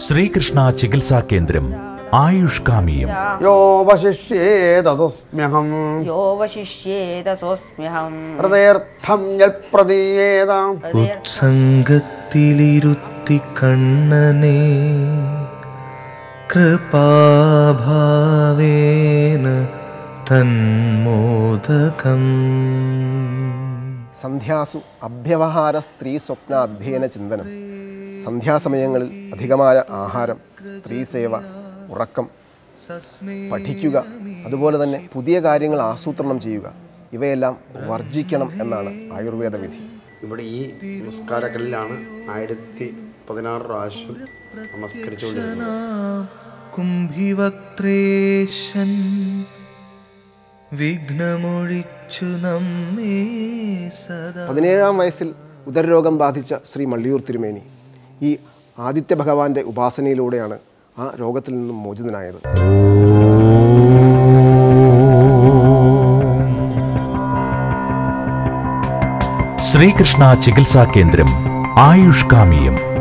ശ്രീകൃഷ്ണ ചികിത്സാ കേന്ദ്രം ആയുഷ് കാമിയം യോപശിഷ്യേതസ്മ്യഹം യോവശിഷ്യേതസോസ്മ്യഹം ഹൃദയർത്ഥം യൽപ്രദീയേതാം സംഗത്തിലിരുത്തി കണ്ണനെ കൃപാഭാവേന തന്മോദകം സന്ധ്യാസു അഭ്യവഹാര സ്ത്രീ സ്വപ്ന അധ്യയന ചിന്തനം സന്ധ്യാസമയങ്ങളിൽ അധികമായ ആഹാരം സ്ത്രീ സേവ ഉറക്കം പഠിക്കുക അതുപോലെ തന്നെ പുതിയ കാര്യങ്ങൾ ആസൂത്രണം ചെയ്യുക ഇവയെല്ലാം വർജിക്കണം എന്നാണ് ആയുർവേദ വിധി ഇവിടെ ഈ നമസ്കാരകളിലാണ് ആയിരത്തി പതിനാറ് പ്രാവശ്യം നമസ്കരിച്ചുകൊണ്ടിരുന്നത് കുംഭിവക്ത്രേശൻ വിഘ്നമൊഴിച്ചു നമ്മേ സദാ പതിനേഴാം വയസ്സിൽ ഉദരരോഗം ബാധിച്ച ശ്രീ മള്ളിയൂർ തിരുമേനി ഈ ആദിത്യ ഭഗവാന്റെ ഉപാസനയിലൂടെയാണ് ആ രോഗത്തിൽ നിന്നും മോചിതനായത് ശ്രീകൃഷ്ണ ചികിത്സാ കേന്ദ്രം ആയുഷ് കാമിയം